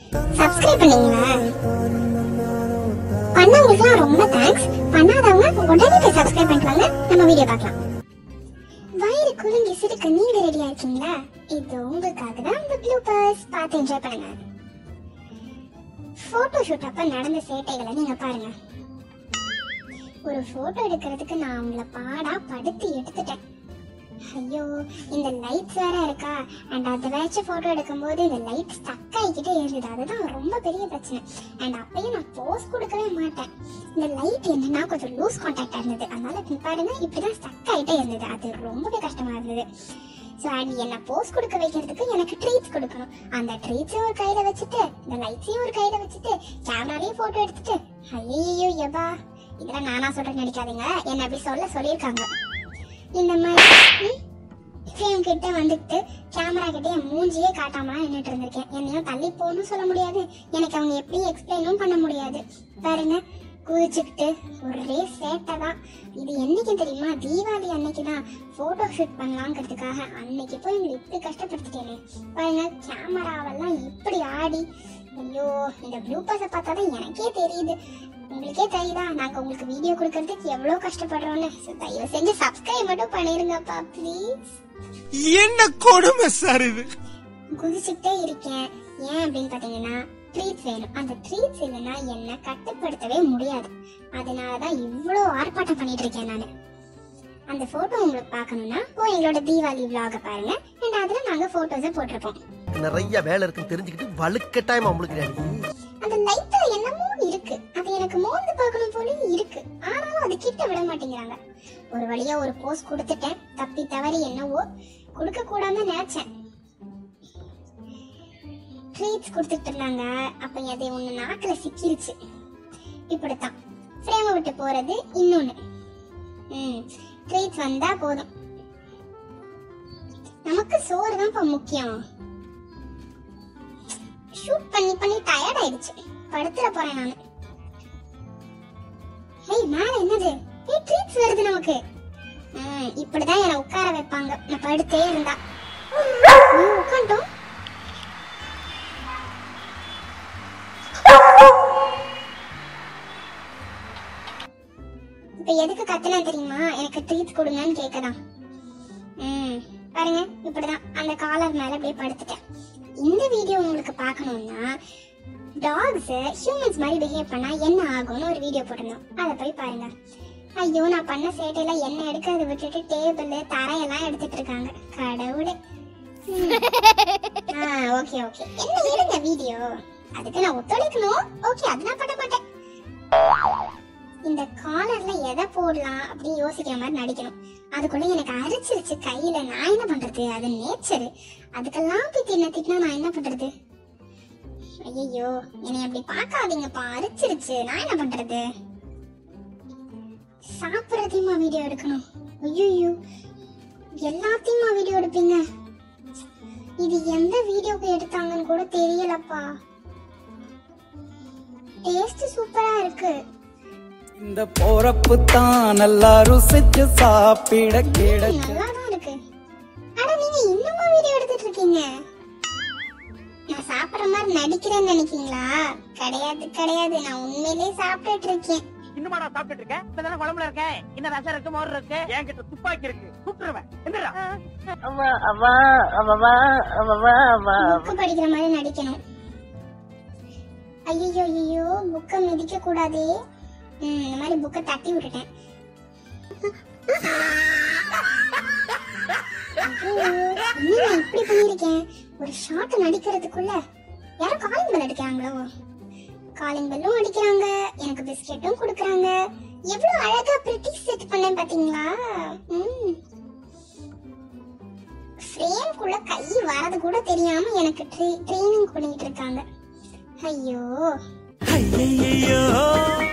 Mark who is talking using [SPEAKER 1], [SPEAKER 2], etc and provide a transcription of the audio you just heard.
[SPEAKER 1] subscribe பண்ணீங்களா பண்ணவங்களுக்குலாம் ரொம்ப thanks பண்ணாதவங்க உடனே போய் சப்ஸ்கிரைப் பண்ணிட்டு வாங்க நம்ம வீடியோ பார்க்கலாம் வயிறு குலுங்கி சிரிக்க நீங்க ரெடியா இருக்கீங்களா இது உங்களுக்காக தான் இந்த ப்ளூபர்ஸ் பார்த்து என்ஜாய் பண்ணுங்க போட்டோ ஷூட் அப்ப நடந்த சேட்டைகளை நீங்க பாருங்க ஒரு போட்டோ எடுக்கிறதுக்கு நான் அவங்கள பாடா படுத்து எடுத்துட்டேன் ஐயோ இந்த லைட்ஸ் வேற இருக்கா அண்ட் அதை வச்சு போட்டோ எடுக்கும்போது இந்த லைட் ஸ்டக் ஆகிக்கிட்டே இருந்தது அதுதான் ரொம்ப பெரிய பிரச்சனை அண்ட் அப்பயும் நான் போஸ் கொடுக்கவே மாட்டேன் இந்த லைட் என்னன்னா கொஞ்சம் லூஸ் கான்டாக்டா இருந்தது அதனால இப்ப பாருங்க இப்படிதான் ஸ்டக் ஆகிட்டே இருந்தது அது ரொம்பவே கஷ்டமா இருந்தது ஸோ அண்ட் என்ன போஸ் கொடுக்க வைக்கிறதுக்கு எனக்கு ட்ரீட்ஸ் கொடுக்கணும் அந்த ட்ரீட்ஸையும் ஒரு கையில வச்சுட்டு இந்த லைட்ஸையும் ஒரு கையில வச்சுட்டு கேமராலையும் போட்டோ எடுத்துட்டு ஐயோ எபா இதெல்லாம் நானா சொல்றேன்னு நினைக்காதீங்க என்ன அப்படி சொல்ல சொல்லியிருக்காங்க இந்த மாதிரி ஃப்ரேம் கிட்ட வந்துட்டு கேமரா கிட்ட என் மூஞ்சியே காட்டாமலாம் நின்றுட்டு இருந்திருக்கேன் என்னையும் தள்ளி போகணும்னு சொல்ல முடியாது எனக்கு அவங்க எப்படி எக்ஸ்பிளைனும் பண்ண முடியாது பாருங்க குதிச்சுக்கிட்டு ஒரே சேட்டை தான் இது என்னைக்கு தெரியுமா தீபாவளி அன்னைக்கு தான் போட்டோ ஷூட் பண்ணலாங்கிறதுக்காக அன்னைக்கு போய் எங்களை இப்படி கஷ்டப்படுத்திட்டேனே பாருங்க கேமராவெல்லாம் இப்படி ஆடி ஐயோ இந்த ப்ளூபர்ஸை பார்த்தா தான் எனக்கே தெரியுது உங்களுக்கே தெரியுதா நாங்க உங்களுக்கு வீடியோ கொடுக்கறதுக்கு எவ்வளவு கஷ்டப்படுறோம்னு So, தயவு செஞ்சு சப்ஸ்கிரைப் மட்டும் பண்ணிருங்கப்பா ப்ளீஸ்
[SPEAKER 2] என்ன கொடுமை சார் இது
[SPEAKER 1] குதிச்சுக்கிட்டே இருக்கேன் ஏன் அப்படின்னு பாத்தீங்கன்னா ட்ரீட்ஸ் வேணும் அந்த ட்ரீட்ஸ் இல்லைன்னா என்ன கட்டுப்படுத்தவே முடியாது அதனாலதான் இவ்வளோ ஆர்ப்பாட்டம் பண்ணிட்டு இருக்கேன் நான் அந்த போட்டோ உங்களுக்கு பார்க்கணும்னா போய் எங்களோட தீபாவளி vlog பாருங்க அண்ட் அதுல நாங்க போட்டோஸை போட்டிருப்போம்
[SPEAKER 3] நிறைய வேலை இருக்குன்னு தெரிஞ்சுக்கிட்டு வலுக்கட்டாயமா உங்களுக்கு
[SPEAKER 1] அந்த லைட்ல என்னமோ இருக்கு அது எனக்கு மோந்து பார்க்கணும் போல இருக்கு ஆனாலும் அது கிட்ட விட மாட்டேங்கிறாங்க ஒரு வழியா ஒரு போஸ் கொடுத்துட்டேன் தப்பி தவறி என்னவோ கொடுக்க கூடாதுன்னு நினைச்சேன் ட்ரீட்ஸ் கொடுத்துட்டு இருந்தாங்க அப்ப அது ஒண்ணு நாக்குல சிக்கிருச்சு இப்படித்தான் ஃப்ரேமை விட்டு போறது இன்னொன்னு ம் ட்ரீட்ஸ் வந்தா போதும் நமக்கு சோறு தான் இப்ப முக்கியம் ஷூட் பண்ணி பண்ணி டயர்ட் ஆயிடுச்சு படுத்துற போறேன் நானு ஏய் மேல என்னது ஏய் ட்ரீட்ஸ் வருது நமக்கு ம் இப்படிதான் என்ன உட்கார வைப்பாங்க நான் படுத்தே இருந்தா நீ உட்காந்துட்டோம் இப்ப எதுக்கு கத்துனா தெரியுமா எனக்கு ட்ரீட்ஸ் கொடுங்கன்னு கேக்கதான் ம் பாருங்க இப்படிதான் அந்த காலர் மேல அப்படியே படுத்துட்டேன் இந்த வீடியோ உங்களுக்கு பார்க்கணும்னா டாக்ஸ் ஹியூமன்ஸ் மாதிரி பிஹேவ் பண்ணா என்ன ஆகும்னு ஒரு வீடியோ போட்டிருந்தோம் அதை போய் பாருங்க ஐயோ நான் பண்ண சேட்டையில என்ன எடுக்கிறத விட்டுட்டு டேபிள் தரையெல்லாம் எடுத்துட்டு இருக்காங்க கடவுளே ஓகே ஓகே என்ன எடுங்க வீடியோ அதுக்கு நான் ஒத்துழைக்கணும் ஓகே அது நான் பண்ண மாட்டேன் இந்த காலர்ல எதை போடலாம் அப்படின்னு யோசிக்கிற மாதிரி நடிக்கணும் அதுக்குள்ள எனக்கு அரிச்சிருச்சு கையில நான் என்ன பண்றது அது நேச்சர் அதுக்கெல்லாம் போய் தின்ன திட்டினா நான் என்ன பண்றது ஐயோ என்னை அப்படி பார்க்காதீங்கப்பா அரிச்சிருச்சு நான் என்ன பண்றது சாப்பிட்றதையுமா வீடியோ எடுக்கணும் ஐயோ எல்லாத்தையுமா வீடியோ எடுப்பீங்க இது எந்த வீடியோக்கு எடுத்தாங்கன்னு கூட தெரியலப்பா டேஸ்ட் சூப்பரா இருக்கு
[SPEAKER 4] இந்த போறப்பு தான் நல்லா ருசிச்சு சாப்பிட கிடைச்சு
[SPEAKER 1] நல்லா தான் இருக்கு ஆனா நீங்க இன்னுமா வீடியோ எடுத்துட்டு இருக்கீங்க நான் சாப்பிடுற மாதிரி நடிக்கிறேன்னு நினைக்கீங்களா கிடையாது கிடையாது நான் உண்மையிலேயே சாப்பிட்டுட்டு இருக்கேன்
[SPEAKER 5] இன்னுமா நான் சாப்பிட்டுட்டு இருக்கேன் இப்பதானே குழம்புல இருக்கேன் இன்னும் ரசம் இருக்கு மோர் இருக்கு என்கிட்ட துப்பாக்கி இருக்கு சுட்டுருவேன் என்னடா
[SPEAKER 1] புக்கு படிக்கிற மாதிரி நடிக்கணும் ஐயோ ஐயோ புக்கை மிதிக்க கூடாதே ம், இந்த மாதிரி புக்கை தட்டி விட்டுட்டேன் ஐயோ, என்ன நான் இப்படி பண்ணிருக்கேன் ஒரு ஷாட் நடிக்கிறதுக்குள்ள யாரும் காலிங் பெல் அடிக்கிறாங்களோ காலிங் பெல்லும் அடிக்கிறாங்க எனக்கு பிஸ்கெட்டும் கொடுக்கறாங்க எவ்வளவு அழகா பிரிட்டி செட் பண்ணேன் பாத்தீங்களா ம் ஃப்ரேம்குள்ள கை வரது கூட தெரியாம எனக்கு ட்ரெயினிங் பண்ணிட்டு இருக்காங்க ஐயோ
[SPEAKER 4] ஐயையோ